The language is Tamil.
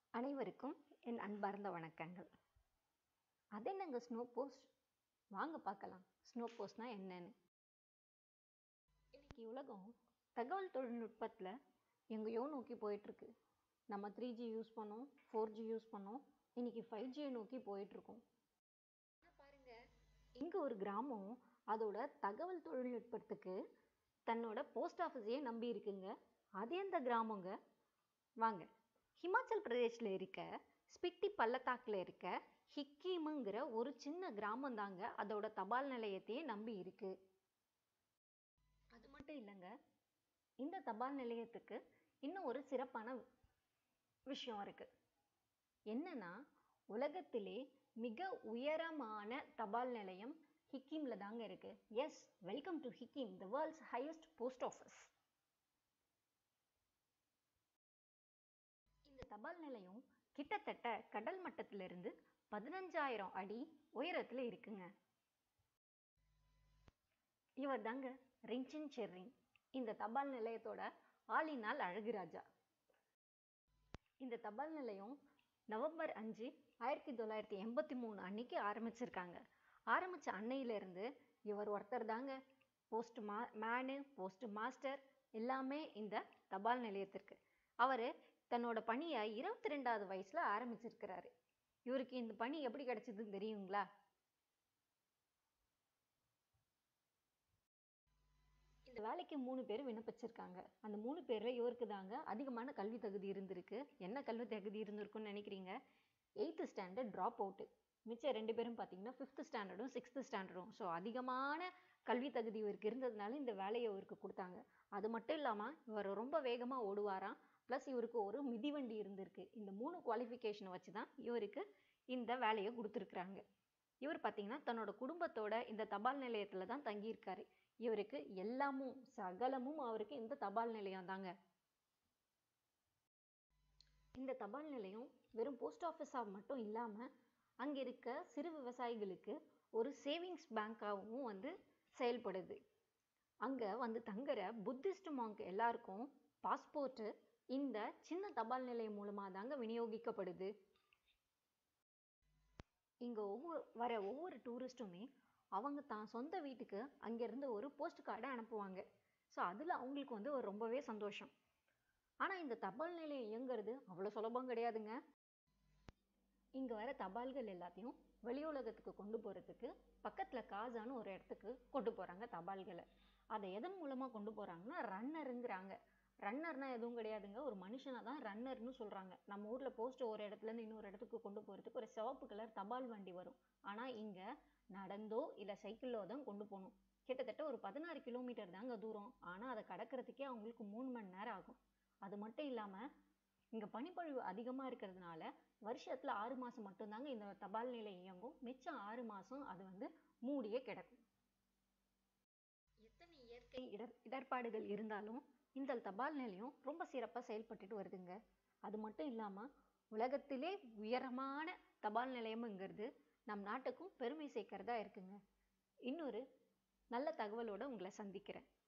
அனைவருக்கும் என் அன்பார்ந்த வணக்கங்கள் அது என்னங்க ஸ்னோ போஸ்ட் வாங்க பார்க்கலாம் ஸ்னோ போஸ்ட்னா என்னன்னு இன்னைக்கு உலகம் தகவல் தொழில்நுட்பத்தில் எங்கேயோ நோக்கி போயிட்டுருக்கு நம்ம த்ரீ ஜி யூஸ் பண்ணோம் ஃபோர் ஜி யூஸ் பண்ணோம் இன்னைக்கு ஃபைவ் ஜியை நோக்கி போயிட்டுருக்கோம் பாருங்க இங்கே ஒரு கிராமம் அதோட தகவல் தொழில்நுட்பத்துக்கு தன்னோட போஸ்ட் ஆஃபீஸையே நம்பி இருக்குங்க அது எந்த கிராமங்க வாங்க ஹிமாச்சல் பிரதேஷில் இருக்க ஸ்பிட்டி பள்ளத்தாக்கில் இருக்க ஹிக்கீமுங்கிற ஒரு சின்ன கிராமம் தாங்க அதோட தபால் நிலையத்தையே நம்பி இருக்கு அது மட்டும் இல்லைங்க இந்த தபால் நிலையத்துக்கு இன்னும் ஒரு சிறப்பான விஷயம் இருக்கு என்னன்னா உலகத்திலே மிக உயரமான தபால் நிலையம் ஹிக்கீம்ல தாங்க இருக்கு yes welcome to Hikkim the world's highest post office இந்த தபால் நிலையம் கிட்டத்தட்ட கடல் மட்டத்திலிருந்து பதினஞ்சாயிரம் அடி உயரத்தில் இருக்குங்க இவர் தாங்க ரிஞ்சின் செர்ரிங் இந்த தபால் நிலையத்தோட ஆளினால் அழகுராஜா இந்த தபால் நிலையம் நவம்பர் அஞ்சு ஆயிரத்தி தொள்ளாயிரத்தி எண்பத்தி மூணு அன்னைக்கு ஆரம்பிச்சிருக்காங்க ஆரம்பித்த அன்னையிலேருந்து இவர் ஒருத்தர் தாங்க போஸ்ட் மா மேனு போஸ்ட் மாஸ்டர் எல்லாமே இந்த தபால் நிலையத்திற்கு அவர் தன்னோட பணியை இருபத்தி ரெண்டாவது வயசில் ஆரம்பிச்சிருக்கிறாரு இவருக்கு இந்த பணி எப்படி கிடைச்சதுன்னு தெரியுங்களா இந்த வேலைக்கு மூணு பேர் விண்ணப்பிச்சிருக்காங்க அந்த மூணு பேரில் இவருக்கு தாங்க அதிகமான கல்வி தகுதி இருந்திருக்கு என்ன கல்வி தகுதி இருந்திருக்குன்னு நினைக்கிறீங்க எயித்து ஸ்டாண்டர்ட் ட்ராப் அவுட்டு மிச்சம் ரெண்டு பேரும் பார்த்தீங்கன்னா ஃபிஃப்த் ஸ்டாண்டர்டும் சிக்ஸ்த்து ஸ்டாண்டர்டும் ஸோ அதிகமான கல்வி தகுதி இவருக்கு இருந்ததுனால இந்த வேலையை இவருக்கு கொடுத்தாங்க அது மட்டும் இல்லாமல் இவர் ரொம்ப வேகமாக ஓடுவாராம் ப்ளஸ் இவருக்கு ஒரு மிதிவண்டி இருந்திருக்கு இந்த மூணு குவாலிஃபிகேஷனை வச்சு தான் இவருக்கு இந்த வேலையை கொடுத்துருக்குறாங்க இவர் பார்த்தீங்கன்னா தன்னோட குடும்பத்தோட இந்த தபால் நிலையத்தில் தான் தங்கியிருக்காரு இவருக்கு எல்லாமும் சகலமும் அவருக்கு இந்த தபால் நிலையம் தாங்க இந்த தபால் நிலையம் வெறும் போஸ்ட் ஆஃபீஸாக மட்டும் இல்லாமல் அங்கே இருக்க சிறு விவசாயிகளுக்கு ஒரு சேவிங்ஸ் பேங்காகவும் வந்து செயல்படுது அங்கே வந்து தங்குற புத்திஸ்ட் மாங்க் எல்லாருக்கும் பாஸ்போர்ட்டு இந்த சின்ன தபால் நிலையம் மூலமாக தாங்க விநியோகிக்கப்படுது இங்கே ஒவ்வொரு வர ஒவ்வொரு டூரிஸ்ட்டுமே அவங்க தான் சொந்த வீட்டுக்கு அங்கேருந்து ஒரு போஸ்ட் கார்டை அனுப்புவாங்க ஸோ அதில் அவங்களுக்கு வந்து ஒரு ரொம்பவே சந்தோஷம் ஆனால் இந்த தபால் நிலையம் இயங்குறது அவ்வளோ சுலபம் கிடையாதுங்க இங்கே வர தபால்கள் எல்லாத்தையும் வெளி உலகத்துக்கு கொண்டு போகிறதுக்கு பக்கத்தில் காசான்னு ஒரு இடத்துக்கு கொண்டு போகிறாங்க தபால்களை அதை எதன் மூலமாக கொண்டு போகிறாங்கன்னா ரன்னருங்கிறாங்க ரன்னர்னா எதுவும் கிடையாதுங்க ஒரு மனுஷனை தான் ரன்னர்னு சொல்கிறாங்க நம்ம ஊரில் போஸ்ட் ஒரு இடத்துலேருந்து இன்னொரு இடத்துக்கு கொண்டு போகிறதுக்கு ஒரு சிவப்பு கலர் தபால் வண்டி வரும் ஆனால் இங்கே நடந்தோ இல்லை சைக்கிளோ தான் கொண்டு போகணும் கிட்டத்தட்ட ஒரு பதினாறு கிலோமீட்டர் தாங்க தூரம் ஆனால் அதை கடக்கிறதுக்கே அவங்களுக்கு மூணு மணி நேரம் ஆகும் அது மட்டும் இல்லாமல் இங்கே பனிப்பொழிவு அதிகமாக இருக்கிறதுனால வருஷத்தில் ஆறு மாதம் மட்டும்தாங்க இந்த தபால் நிலையம் இயங்கும் மிச்சம் ஆறு மாதம் அது வந்து மூடியே கிடக்கும் எத்தனை இயற்கை இடர் இடர்பாடுகள் இருந்தாலும் இந்த தபால் நிலையம் ரொம்ப சிறப்பாக செயல்பட்டுட்டு வருதுங்க அது மட்டும் இல்லாமல் உலகத்திலே உயரமான தபால் நிலையம்ங்கிறது நம் நாட்டுக்கும் பெருமை சேர்க்கிறதா இருக்குங்க இன்னொரு நல்ல தகவலோடு உங்களை சந்திக்கிறேன்